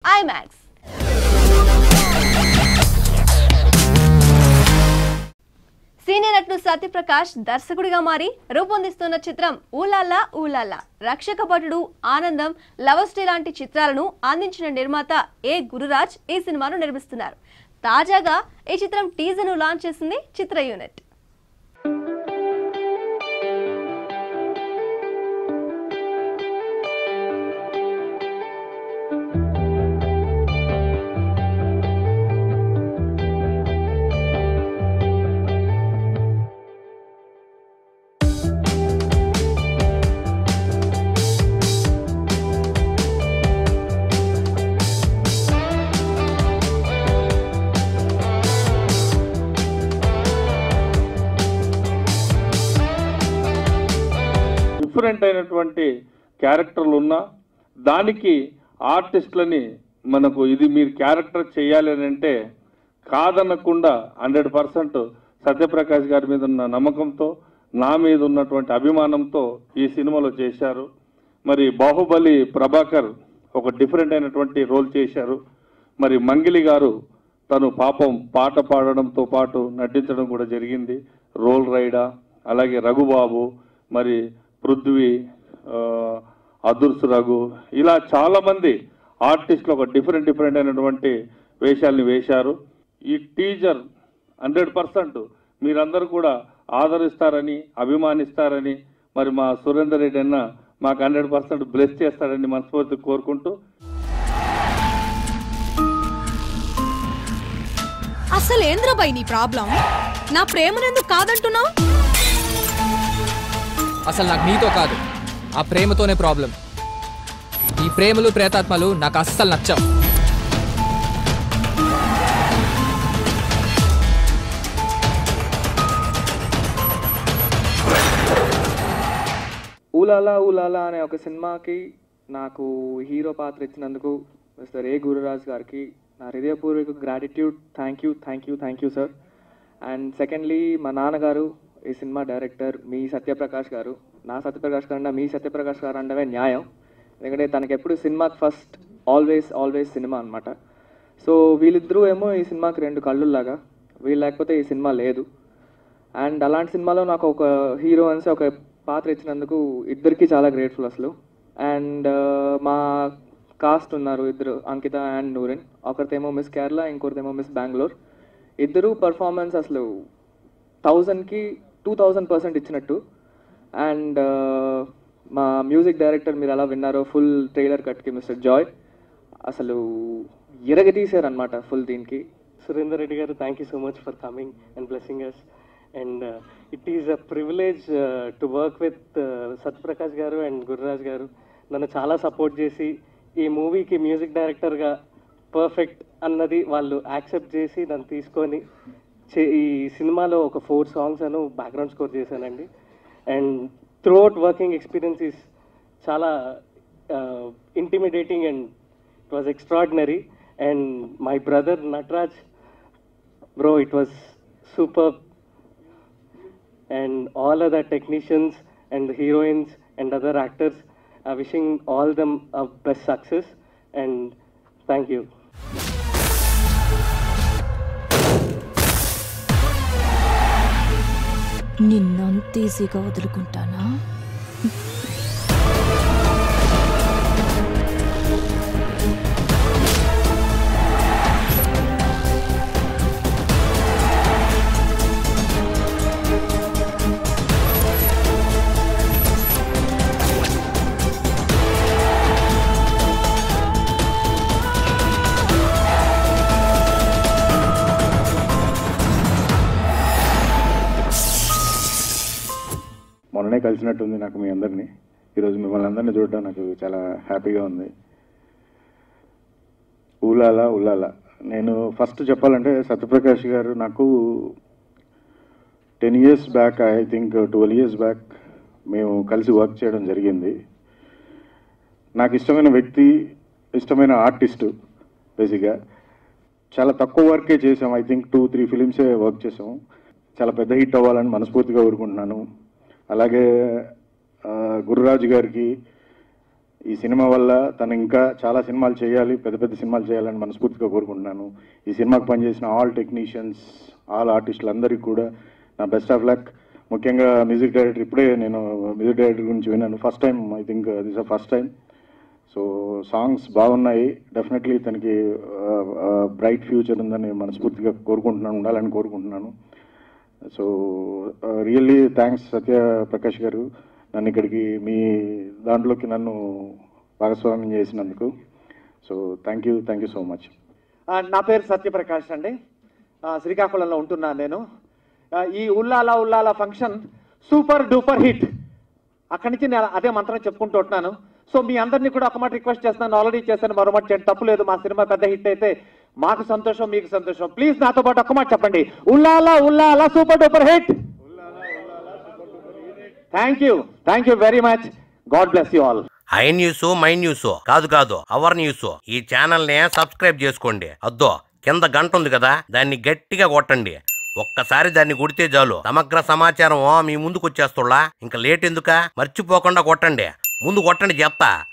IMAX senior నటుడు సత్యప్రకాష్ దర్శకుడిగా మారి రూపొందిస్తున్న చిత్రం ఊలాల్లా ఊలాల్లా రక్షక భటుడు ఆనందం లవ్ స్టోరీ లాంటి చిత్రాలను అందించిన నిర్మాత ఏ గురురాజ్ ఈ సినిమాను నిర్మిస్తున్నారు తాజాగా ఈ చిత్రం టీజర్ను లాంచ్ చేసింది చిత్ర యూనిట్ డిఫరెంట్ అయినటువంటి క్యారెక్టర్లు ఉన్నా దానికి ఆర్టిస్టులని మనకు ఇది మీరు క్యారెక్టర్ చేయాలి అని అంటే కాదనకుండా హండ్రెడ్ పర్సెంట్ సత్యప్రకాష్ గారి మీద ఉన్న నమ్మకంతో నా మీద ఉన్నటువంటి అభిమానంతో ఈ సినిమాలో చేశారు మరి బాహుబలి ప్రభాకర్ ఒక డిఫరెంట్ అయినటువంటి రోల్ చేశారు మరి మంగిలి గారు తను పాపం పాట పాడడంతో పాటు నటించడం కూడా జరిగింది రోల్ రైడా అలాగే రఘుబాబు మరి పృథ్వీ ఆ, అదుర్సు రఘు ఇలా చాలా మంది ఆర్టిస్టులు ఒక డిఫరెంట్ డిఫరెంట్ అయినటువంటి వేషాల్ని వేశారు ఈ టీజర్ హండ్రెడ్ పర్సెంట్ మీరందరూ కూడా ఆదరిస్తారని అభిమానిస్తారని మరి మా సురేందర్ రెడ్డి అన్న మాకు హండ్రెడ్ పర్సెంట్ బ్లెస్ చేస్తారని మనస్ఫూర్తి కోరుకుంటూ అసలు ఏంద్రబాయ్ నీ ప్రాబ్లం నా ప్రేమనెందుకు కాదంటున్నావు అసలు నాకు నీతో కాదు ఆ ప్రేమతోనే ప్రాబ్లం ఈ ప్రేమలు ప్రేతాత్మలు నాకు అస్సలు నచ్చవు ఊలాలా ఊలాలా అనే ఒక సినిమాకి నాకు హీరో పాత్ర ఇచ్చినందుకు మిస్టర్ ఏ గురురాజ్ గారికి నా హృదయపూర్వక gratitude thank you thank you thank you sir and secondly మా నాన్నగారు ఈ సినిమా డైరెక్టర్ మీ సత్యప్రకాష్ గారు నా సత్యప్రకాష్ గారు మీ సత్యప్రకాష్ గారు అంటే న్యాయం ఎందుకంటే తనకి ఎప్పుడు సినిమాకి ఫస్ట్ ఆల్వేస్ ఆల్వేస్ సినిమా అనమాట సో వీళ్ళిద్దరూ ఏమో ఈ సినిమాకి రెండు కళ్ళుల్లాగా వీళ్ళు లేకపోతే ఈ సినిమా లేదు అండ్ అలాంటి సినిమాలో నాకు ఒక హీరో అనేసి ఒక పాత్ర ఇచ్చినందుకు ఇద్దరికి చాలా గ్రేట్ఫుల్ అసలు అండ్ మా కాస్ట్ ఉన్నారు ఇద్దరు అంకిత అండ్ నూరిన్ ఒకరితేమో మిస్ కేరళ ఇంకొకరితేమో మిస్ బెంగళూరు ఇద్దరు పర్ఫార్మెన్స్ అసలు థౌజండ్కి టూ థౌజండ్ పర్సెంట్ ఇచ్చినట్టు అండ్ మా మ్యూజిక్ డైరెక్టర్ మీరు ఎలా విన్నారో ఫుల్ ట్రైలర్ కట్కి మిస్టర్ జాయ్ అసలు ఇరగదీశారు అనమాట ఫుల్ దీనికి Surinder Reddy garu, thank you so much for coming and blessing us. And uh, it is a privilege uh, to work with uh, Satprakash garu and Gurraj garu. నన్ను చాలా support చేసి ఈ మూవీకి music డైరెక్టర్గా perfect అన్నది వాళ్ళు accept చేసి నన్ను తీసుకొని చే- ఈ సినిమాలో ఒక ఫోర్ సాంగ్స్ అను బ్యాక్గ్రౌండ్ స్కోర్ చేశానండి and throughout working experience is చాలా intimidating and it was extraordinary and my brother Nataraj bro it was superb and all other technicians and the heroines and other actors are wishing all them a best success and thank you నిన్నంత ఈజీగా వదులుకుంటానా మొన్ననే కలిసినట్టుంది నాకు మీ అందరినీ ఈరోజు మిమ్మల్ని అందరినీ చూడడం నాకు చాలా హ్యాపీగా ఉంది ఊలాల ఉల్లాల నేను ఫస్ట్ చెప్పాలంటే సత్యప్రకాష్ గారు నాకు ten years back I think twelve years back మేము కలిసి వర్క్ చేయడం జరిగింది నాకు ఇష్టమైన వ్యక్తి ఇష్టమైన ఆర్టిస్టు బేసిక్గా చాలా తక్కువ వర్కే చేసాం ఐ థింక్ టూ త్రీ ఫిలిమ్సే వర్క్ చేసాం చాలా పెద్ద హిట్ అవ్వాలని మనస్ఫూర్తిగా కోరుకుంటున్నాను అలాగే ఆ, గురురాజు గారికి ఈ సినిమా వల్ల తను ఇంకా చాలా సినిమాలు చేయాలి పెద్ద పెద్ద సినిమాలు చేయాలని మనస్ఫూర్తిగా కోరుకుంటున్నాను ఈ సినిమాకి పనిచేసిన ఆల్ టెక్నీషియన్స్ ఆల్ ఆర్టిస్టులు అందరికీ కూడా నా బెస్ట్ ఆఫ్ లక్ ముఖ్యంగా మ్యూజిక్ డైరెక్టర్ ఇప్పుడే నేను మ్యూజిక్ డైరెక్టర్ గురించి విన్నాను first time I think this uh first time so songs బాగున్నాయి డెఫినెట్లీ తనకి బ్రైట్ ఫ్యూచర్ ఉందని మనస్ఫూర్తిగా కోరుకుంటున్నాను ఉండాలని కోరుకుంటున్నాను so really thanks Satya Prakash గారు నన్ను ఇక్కడికి మీ దాంట్లోకి నన్ను భాగస్వామ్యం చేసినందుకు so thank you thank you so much ఆ, నా పేరు సత్యప్రకాష్ అండి ఆ, శ్రీకాకుళంలో ఉంటున్నాను నేను ఆ, ఈ Ullala Ullala function super duper hit అక్కడి నుంచి నేను అదే మంత్రం చెప్పుకుంటూ ఉంటున్నాను సో మీ అందరినీ కూడా ఒక మాట రిక్వెస్ట్ చేస్తున్నాను ఆల్రెడీ చేశాను మరో మాట చేయండి తప్పు లేదు మా సినిమా పెద్ద హిట్ అయితే మాకు సంతోషం మీకు సంతోషం ప్లీజ్ నాతో పాటు ఒక మాట చెప్పండి Ullala Ullala super duper hit thank you thank you very much God bless you all I news my news కాదు కాదు అవర్ న్యూస్ ఈ ఛానల్ ని సబ్స్క్రైబ్ చేసుకోండి అద్దో కింద గంట ఉంది కదా దాన్ని గట్టిగా కొట్టండి ఒక్కసారి దాన్ని కొడితే చాలు సమగ్ర సమాచారం మీ ముందుకు వచ్చేస్తున్నా ఇంకా లేట్ ఎందుక మర్చిపోకుండా కొట్టండి ముందు కొట్టండి చెప్తా